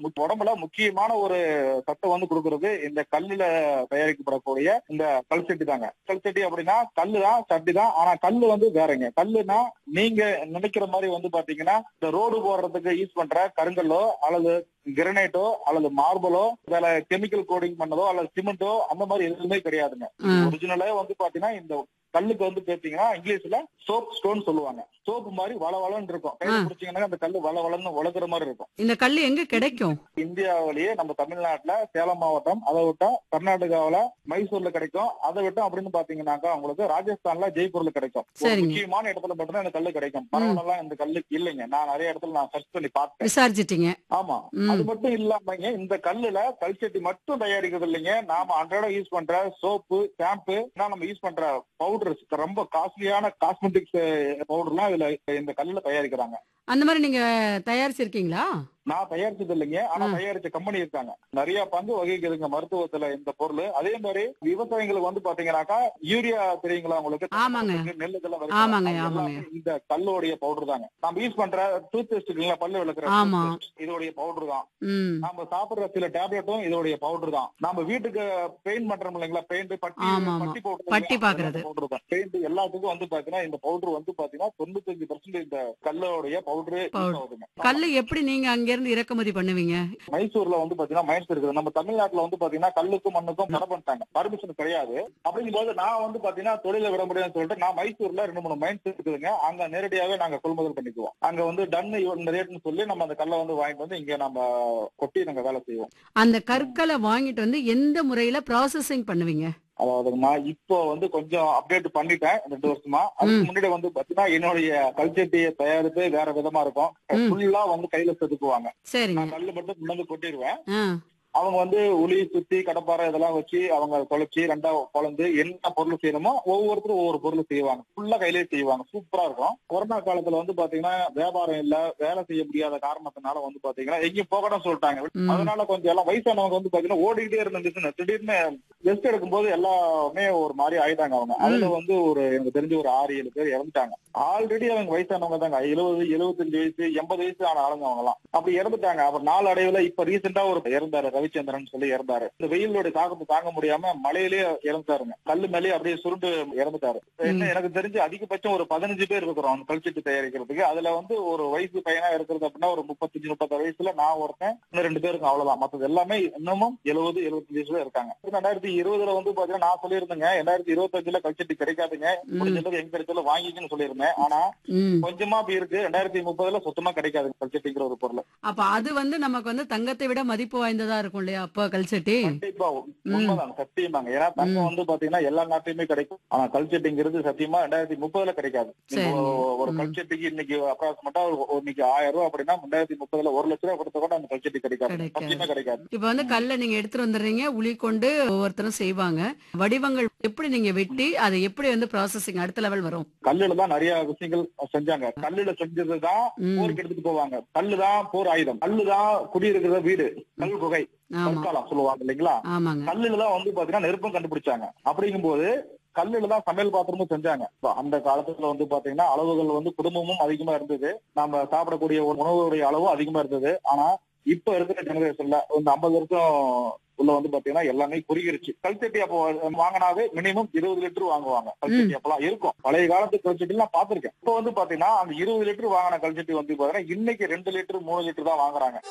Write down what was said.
மு- உடம்புல முக்கியமான ஒரு சத்தை வந்து கொடுக்கறது இந்த கல்லுல தயாரிக்கப்படக்கூடிய இந்த கல் சட்டி தாங்க கல் சட்டி அப்படின்னா கல்லு தான் சட்டி தான் ஆனா கல்லு வந்து வேறங்க கல்லுனா நீங்க நினைக்கிற மாதிரி வந்து பாத்தீங்கன்னா இந்த ரோடு போடுறதுக்கு யூஸ் பண்ற கருங்கல்லோ அல்லது கிரனைட்டோ அல்லது மார்பலோ வேற கெமிக்கல் கோடிங் பண்ணதோ அல்லது சிமெண்டோ அந்த மாதிரி எதுவுமே கிடையாதுங்க ம். ஒரிஜினலே வந்து பாத்தீங்கன்னா இந்த கல்லுக்கு வந்து பாத்தீங்கன்னா இங்கிலீஷ்ல சோப் ஸ்டோன் சொல்லுவாங்க சோப்பு மாதிரி வள வளன்னு இருக்கும் கையில ஆ. பிடிச்சீங்கன்னா அந்த கல்லு வள வளன்னு வளர்க்குற மாதிரி இருக்கும் இந்த கல் எங்க கிடைக்கும் இந்தியாவிலேயே நம்ம தமிழ்நாட்டுல சேலம் மாவட்டம் அதை விட்டா கர்நாடகாவுல மைசூர்ல கிடைக்கும் அதை விட்டா அப்படின்னு பாத்தீங்கன்னாக்கா உங்களுக்கு ராஜஸ்தான்ல ஜெய்ப்பூர்ல கிடைக்கும் ஒரு சரிங்க. முக்கியமான இடத்துல மட்டும்தான் இந்த கல்லு கிடைக்கும் பரவாயில்லாம் இந்த கல்லுக்கு இல்லைங்க நான் நிறைய இடத்துல நான் சர்ச் பண்ணி பார்த்தேன் விசாரிச்சிட்டீங்க ஆமா ம். அது மட்டும் இல்லாமங்க இந்த கல்லுல கல்சட்டி மட்டும் தயாரிக்கிறது இல்லைங்க நாம அன்றாட யூஸ் பண்ற சோப்பு ஷாம்பு நம்ம யூஸ் பண்ற பவுடர்ஸ் ரொம்ப காஸ்ட்லியான காஸ்மெட்டிக்ஸ் பவுடர்லாம் இதுல இந்த கல்லுல தயாரிக்கிறாங்க அந்த மாதிரி நீங்க தயாரிச்சிருக்கீங்களா நான் தயாரிச்சது இல்லைங்க ஆனா ஆ. தயாரிச்ச கம்பெனி இருக்காங்க நிறைய பங்கு வகிக்குதுங்க மருத்துவத்துல இந்த பொருள் அதே மாதிரி விவசாயிகளுக்கு வந்து பாத்தீங்கன்னாக்கா யூரியா தெரியுங்களா உங்களுக்கு ஆமாங்க. நெல்லுக்கெல்லாம் ஆமாங்க, விதைக்கிறோம். அது ஆமாங்க. எல்லாமே இந்த கல்லோடைய பவுடர் தாங்க நம்ம யூஸ் பண்ற டூத் பேஸ்ட் இருக்குங்களா பல்லு விளக்குற ஆமா. toothpaste, இதோடைய பவுடர் தான் ம் நாம சாப்பிடுற சில டேப்லெட்டும் இதோடைய பவுடர் தான் நம்ம வீட்டுக்கு பெயிண்ட் பண்றோம் இல்லைங்களா பெயிண்ட் பட்டி ஆமா, ஆமா. பட்டி பவுடர் பட்டி பாக்குறது. பவுடர் தான் பெயிண்ட் எல்லாத்துக்கும் வந்து பாத்தீங்கன்னா இந்த பவுடர் வந்து பாத்தீங்கன்னா தொண்ணூத்தஞ்சு பர்சன்ட் இந்த கல்லோடைய பவுடர் Powder. ஆகுதுங்க கல்லு எப்படி நீங்க அங்க இருந்து இறக்குமதி பண்ணுவீங்க மைசூர்ல வந்து பாத்தீங்கன்னா மைன்ஸ் இருக்குது நம்ம தமிழ்நாட்டுல வந்து பாத்தீங்கன்னா கல்லுக்கும் மண்ணுக்கும் தடை பண்ணிட்டாங்க பர்மிஷன் கிடையாது அப்படிங்கும்போது நான் வந்து பாத்தீங்கன்னா தொழில விட முடியாதுன்னு சொல்லிட்டு நான் மைசூர்ல ரெண்டு மூணு மைன்ஸ் இருக்குதுங்க அங்க நேரடியாவே நாங்க கொள்முதல் பண்ணிக்குவோம் அங்க வந்து டன் இந்த ரேட்னு சொல்லி நம்ம அந்த கல்லை வந்து வாங்கிட்டு வந்து இங்க நம்ம கொட்டி நாங்க வேலை செய்வோம் அந்த கற்களை வாங்கிட்டு வந்து எந்த முறையில ப்ராசஸிங் பண்ணுவீங்க அதாவதுமா இப்போ வந்து கொஞ்சம் அப்டேட் பண்ணிட்டேன் ரெண்டு வருஷமா அதுக்கு ம். முன்னாடி வந்து பாத்தீங்கன்னா என்னுடைய கல்ச்சட்டியை தயாரிப்பு வேற விதமா இருக்கும் ம். ஃபுல்லா வந்து கையில செதுக்குவாங்க சரிங்க நான் கல்லு மட்டும் கொண்டு வந்து கொட்டிடுவேன் ஆ அவங்க வந்து உளி சுத்தி கடப்பாறை இதெல்லாம் வச்சு அவங்க தொலைச்சி ரெண்டா குழந்து என்ன பொருள் செய்யணுமோ ஒவ்வொருத்தரும் ஒவ்வொரு பொருள் செய்வாங்க ஃபுல்லா கையிலேயே செய்வாங்க சூப்பரா இருக்கும் கொரோனா காலத்துல வந்து பாத்தீங்கன்னா வியாபாரம் இல்ல வேலை செய்ய முடியாத காரணத்தினால வந்து பாத்தீங்கன்னா எங்கேயும் போகணும் சொல்லிட்டாங்க ம். அதனால கொஞ்சம் எல்லாம் வயசானவங்க வந்து பாத்தீங்கன்னா ஓடிக்கிட்டே இருந்த business திடீர்னு ரெஸ்ட் எடுக்கும்போது எல்லாமே ஒரு மாதிரி ஆயிட்டாங்க அவங்க அதுல வந்து ஒரு எனக்கு தெரிஞ்ச ஒரு ஆறு ஏழு பேர் இறந்துட்டாங்க ஆல்ரெடி அவங்க வயசானவங்க தாங்க எழுபது எழுபத்தஞ்சு வயசு எண்பது வயசு ஆன ஆளுங்க அவங்க எல்லாம் அப்படி இறந்துட்டாங்க அப்புறம் நாலு அடைவுல இப்ப ரீசெண்டா ஒரு இறந்தாரு ரவிச்சந்திரன் சொல்லி இறந்தாரு இந்த வெயிலோட தாக்கத்தை தாங்க முடியாம மழையிலேயே இறந்துட்டாருங்க கல்லு மேலேயே அப்படியே சுருண்டு இறந்துட்டாரு என்ன எனக்கு தெரிஞ்சு அதிகபட்சம் ஒரு பதினஞ்சு பேர் இருக்கிறோம் அந்த கல்ச்சட்டு தயாரிக்கிறதுக்கு அதுல வந்து ஒரு வயசு பையனா இருக்கிறது அப்படின்னா ஒரு முப்பத்தஞ்சு முப்பத்தாறு வயசுல நான் ஒருத்தன் இன்னும் ரெண்டு பேருக்கு அவ்வளவுதான் மத்தது எல்லாமே இன்னமும் எழுபது எழுபத்தஞ்சு வயசுல இருக்காங்க ரெண்டாயிரத்தி இருபதுல வந்து பாத்தீங்கன்னா நான் சொல்லியிருந்தேங்க ரெண்டாயிரத்தி இருபத்தஞ்சுல கல்ச்சட்டி கிடைக்காதுங்க முடிஞ்சது எங்க கிடைச்சாலும் வாங்கிக்கன்னு சொல்லியிருந்தேன் ஆனா ம் கொஞ்சமா அப்படி இருக்கு ரெண்டாயிரத்தி முப்பதுல சுத்தமா கிடைக்காது கல்ச்சட்டிங்கிற ஒரு பொருள் அப்ப அது வந்து நமக்கு வந்து தங்கத்தை விட மதிப்பு வாய்ந்ததா இருக்கும் இல்லையா அப்ப கல்செட்டி கண்டிப்பா உண்மைதான் சத்தியமாங்க ஏன்னா தங்கம் வந்து பாத்தீங்கன்னா எல்லா நாட்டிலுமே கிடைக்கும் ஆனா கல்ச்சட்டிங்கிறது சத்தியமா ரெண்டாயிரத்தி முப்பதுல கிடைக்காது சரி. இப்போ ஒரு ம். கல்ச்சட்டிக்கு இன்னைக்கு அப்ராக்சிமேட்டா இன்னைக்கு ஆயிரம் ரூபாய் அப்படின்னா ரெண்டாயிரத்தி முப்பதுல ஒரு லட்ச ரூபாய் கொடுத்த கூட அந்த கல்ச்சட்டி கிடைக்காது கிடைக்காது. சத்தியமா கிடைக்காது இப்ப வந்து கல்லை நீங்க எடுத்துட்டு வந்துடுறீங்க உளி கொண்டு ஒவ்வொருத்தரும் செய்வாங்க வடிவங்கள் எப்படி நீங்க வெட்டி அதை எப்படி வந்து ப்ராசஸிங் அடுத்த லெவல் வரும் கல்லுல தான் நிறைய விஷயங்கள் செஞ்சாங்க கல்லுல செஞ்சதுதான் ம். போருக்கு எடுத்துட்டு போவாங்க கல்லுதான் போர் ஆயுதம் கல்லுதான் குடியிருக்கிற வீடு கல் குகை ஆமா கற்காலம் சொல்லுவாங்க இல்லைங்களா ஆமாங்க கல்லுல தான் வந்து பாத்தீங்கன்னா நெருப்பம் கண்டுபிடிச்சாங்க அப்படிங்கும்போது கல்லுல தான் சமையல் பாத்திரமும் செஞ்சாங்க இப்ப அந்த காலத்துல வந்து பாத்தீங்கன்னா அளவுகள் வந்து குடும்பமும் அதிகமா இருந்தது நம்ம சாப்பிடக்கூடிய உணவுடைய அளவும் அதிகமா இருந்தது ஆனா இப்ப இருக்கிற ஜெனரேஷன்ல இந்த ஐம்பது வருஷம் உள்ள வந்து பாத்தீங்கன்னா எல்லாமே குறுகிருச்சு கல்ச்சட்டி அப்போ வாங்கினாவே மினிமம் இருபது லிட்டர் வாங்குவாங்க கல்ச்சட்டி அப்பெல்லாம் இருக்கும் பழைய காலத்து கல்ச்சட்டி நான் பாத்திருக்கேன் இப்போ வந்து பாத்தீங்கன்னா அந்த இருபது லிட்டர் வாங்கின கல்ச்சட்டி வந்து பாத்தீங்கன்னா இன்னைக்கு ரெண்டு லிட்டர் மூணு லிட்டர் தான் வாங்குறாங்க